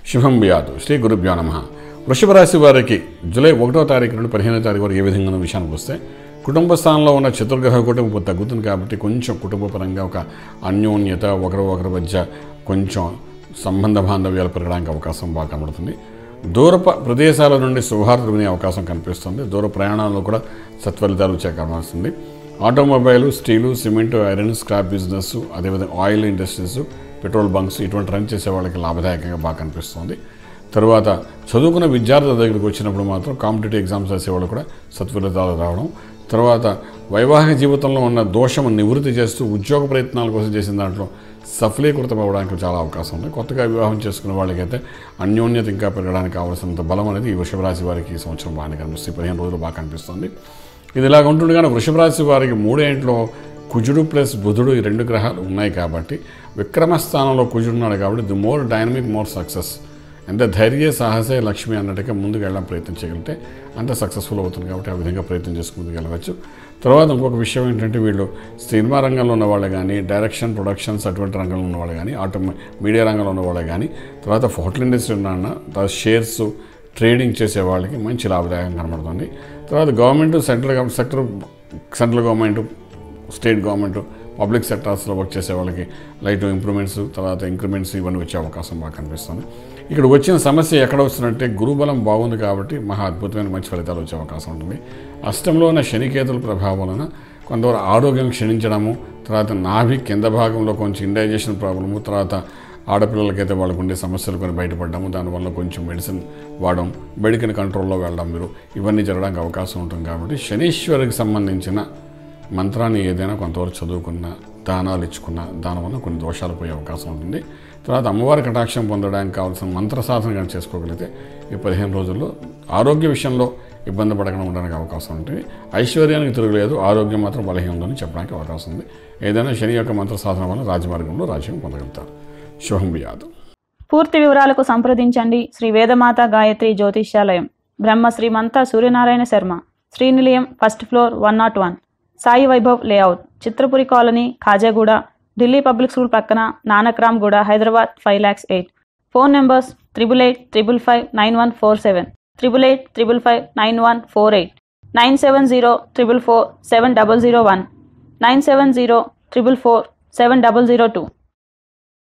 శుభం వ్యాధు శ్రీ గురుభ్యో నమ వృషభ రాశి వారికి జూలై ఒకటో తారీఖు నుండి పదిహేనో తారీఖు వరకు ఏ విధంగా ఉన్న విషయానికి వస్తే కుటుంబ స్థానంలో ఉన్న చతుర్గ్రహ కుటుంబం తగ్గుతుంది కాబట్టి కొంచెం కుటుంబపరంగా ఒక అన్యోన్యత ఒకరి ఒకరి మధ్య కొంచెం సంబంధ బాంధవ్యాలు పెరగడానికి అవకాశం బాగా కనబడుతుంది దూర ప- ప్రదేశాల నుండి శుభార్తలు వినే అవకాశం కనిపిస్తుంది దూర ప్రయాణాల్లో కూడా సత్ఫలితాలు వచ్చే కనబడుతుంది automobile steel cement iron scrap business అదేవిధంగా ఆయిల్ ఇండస్ట్రీస్ పెట్రోల్ బంక్స్ ఇటువంటి రన్ చేసే వాళ్ళకి లాభదాయకంగా బాగా కనిపిస్తుంది తర్వాత చదువుకున్న విద్యార్థుల దగ్గరికి వచ్చినప్పుడు మాత్రం కాంపిటేటివ్ ఎగ్జామ్స్ రాసేవాళ్ళు కూడా సత్ఫలితాలు రావడం తర్వాత వైవాహిక జీవితంలో ఉన్న దోషం నివృత్తి చేస్తూ ఉద్యోగ ప్రయత్నాల కోసం చేసిన దాంట్లో సఫలీకృతం అవ్వడానికి చాలా అవకాశం ఉంది కొత్తగా వివాహం చేసుకున్న వాళ్ళకైతే అన్యోన్యత ఇంకా పెరగడానికి కావాల్సినంత బలం అనేది ఈ వృషభ రాశి వారికి ఈ సంవత్సరం బాగానే కనిపిస్తుంది పదిహేను రోజులు బాగా కనిపిస్తుంది ఇది ఇలాగ ఉంటుండగానే వృషభ రాశి వారికి మూడేంట్లో కుజుడు ప్లస్ బుధుడు ఈ రెండు గ్రహాలు ఉన్నాయి కాబట్టి విక్రమ స్థానంలో కుజుడు ఉన్నాడు కాబట్టి the more dynamic more success ఎంత ధైర్య సాహసే లక్ష్మి అన్నట్టుగా ముందుకు వెళ్ళడం ప్రయత్నం చేయగలిగితే అంత సక్సెస్ఫుల్ అవుతుంది కాబట్టి ఆ విధంగా ప్రయత్నం చేసి ముందుకు వెళ్ళవచ్చు తర్వాత ఇంకొక విషయం ఏంటంటే వీళ్ళు సినిమా రంగంలో ఉన్న వాళ్ళు కానీ డైరెక్షన్ ప్రొడక్షన్స్ అటువంటి రంగంలో ఉన్న వాళ్ళు కానీ ఆటో మీడియా రంగంలో ఉన్న వాళ్ళు కానీ తర్వాత హోటల్ ఇండస్ట్రీ ఉన్న తర్వాత షేర్స్ ట్రేడింగ్ చేసే వాళ్ళకి మంచి లాభదాయకం కనబడుతుంది తర్వాత government central gov- sector central government state government public సెక్టార్స్లో వర్క్ చేసే వాళ్ళకి లైట్ ఇంప్రూవ్మెంట్స్ తర్వాత ఇంక్రిమెంట్స్ ఇవన్నీ వచ్చే అవకాశం బాగా కనిపిస్తుంది ఇక్కడ వచ్చిన సమస్య ఎక్కడ వస్తుందంటే గురుబలం బాగుంది కాబట్టి మహా అద్భుతమైన మంచి ఫలితాలు వచ్చే అవకాశం ఉంటుంది అష్టంలో ఉన్న శనికేతుల ప్రభావం వలన కొంతవరకు ఆరోగ్యం క్షీణించడము తర్వాత నాభి కింద భాగంలో కొంచెం ఇండైజేషన్ ప్రాబ్లము తర్వాత ఆడపిల్లలకైతే వాళ్ళకు ఉండే సమస్యలు కొన్ని బయటపడ్డాము దానివల్ల కొంచెం మెడిసిన్ వాడడం మెడికల్ కంట్రోల్లో వెళ్ళడం మీరు ఇవన్నీ జరగడానికి అవకాశం ఉంటుంది కాబట్టి శనీశ్వరికి సంబంధించిన మంత్రాన్ని ఏదైనా కొంతవరకు చదువుకున్న దానాలు ఇచ్చుకున్న దానివల్ల కొన్ని దోషాలు పోయే అవకాశం ఉంటుంది తర్వాత అమ్మవారి కటాక్షం పొందడానికి కావాల్సిన మంత్ర సాధన కానీ చేసుకోగలిగితే ఈ పదిహేను రోజుల్లో ఆరోగ్య విషయంలో ఇబ్బంది పడకుండా ఉండడానికి అవకాశం ఉంటుంది ఐశ్వర్యానికి తిరగలేదు ఆరోగ్యం మాత్రం బలహీన ఉందని చెప్పడానికి అవకాశం ఉంది ఏదైనా శని యొక్క మంత్ర సాధన వల్ల రాజమార్గంలో రాజ్యం పొందగలుగుతారు శుభం బియాదు పూర్తి వివరాలకు సంప్రదించండి Shri Vedamata Gayatri Jyotishyalayam Brahma Srimanta Suryanarayana Sharma Srinilayam first floor one nought one Sai Vaibhav layout Chitrapuri colony Khajaguda Delhi public school పక్కన Nanakramguda Hyderabad five lakhs eight phone numbers triple eight triple five nine one four seven triple eight triple five nine one four eight nine seven zero triple four seven double zero one nine seven zero triple four seven double zero two